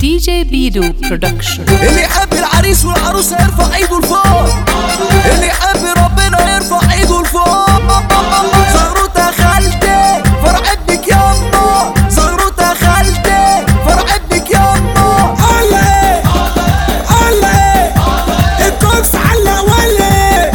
دي جي بيدو برودكشن اللي يحب العريس والعروسة يرفع ايده لفوق اللي يحب ربنا يرفع ايده لفوق زغروطة خالتي فرح ابنك يما زغروطة خالتي فرح ابنك يما الله الله الكوكس علق ولا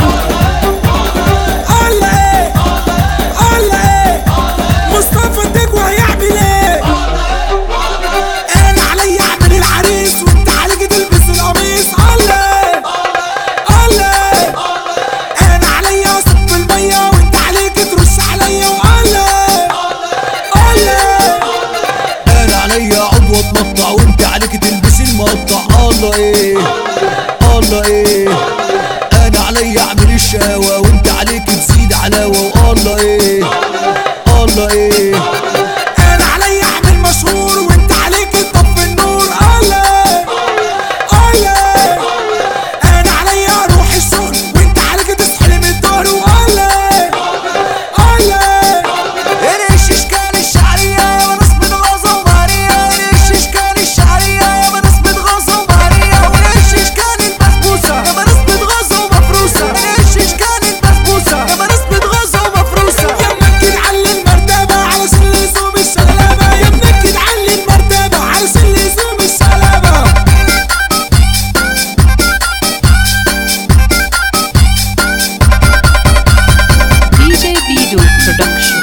الله الله مصطفى الدجوة هيعمل ايه انا عليا اعمل العريس وانت عليك تلبس القميص الله الله انا عليا اصب المية وانت عليك ترش عليا والله الله انا عليا عضو اتنطع وانت عليك تلبسي المقطع الله ايه الله ايه انا عليا اعمل الشهوة وانت عليك تزيد علاوة والله ايه الله ايه انا عليا اعمل مشهور وانت عليك تطفي النور الله الله انا عليا اروح الشغل وانت عليك تصحى من الدور والله الله ايش اشكال الشعرية يا ناس متغاظة ومهرية ايش اشكال الشعرية يا ناس متغاظة ومهرية وايش اشكال البسبوسة يا ناس متغاظة ومفروسة ايش اشكال البسبوسة يا ناس متغاظة ومفروسة يا ابنك تعلي المرتبة علشان لزوم الشغلابة يا ابنك تعلي المرتبة علشان لزوم الشغلابة دي جي بيدو برودكشن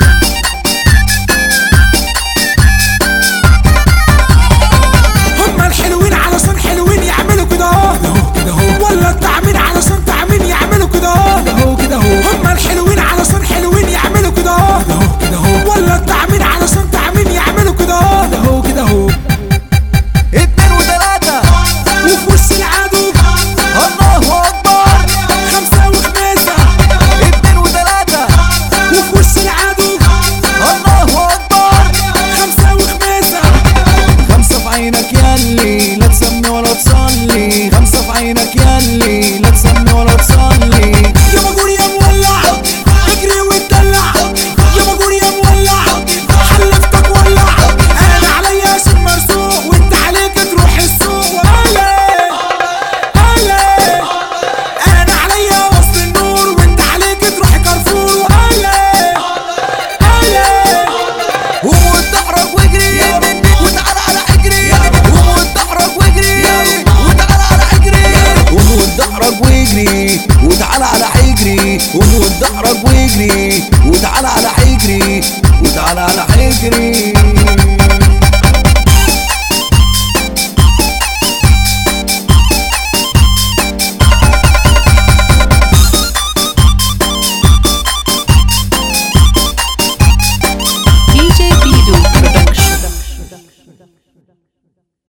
هما الحلوين علشان حلوين يعملوا كده اهو كده اهو ولا التعمين علشان تعمين يعملوا كده اهو كده اهو هما الحلوين علشان حلوين يعملوا كده اهو كده اهو ولا التعمين علشان تعمين يعملوا كده اهو كده اهو اتنين وتلاتة وفي وش العدو الله اكبر خمسة وخمسة اتنين وتلاتة وفي وش العدو الله اكبر خمسة وخمسة خمسة في عينك ياللي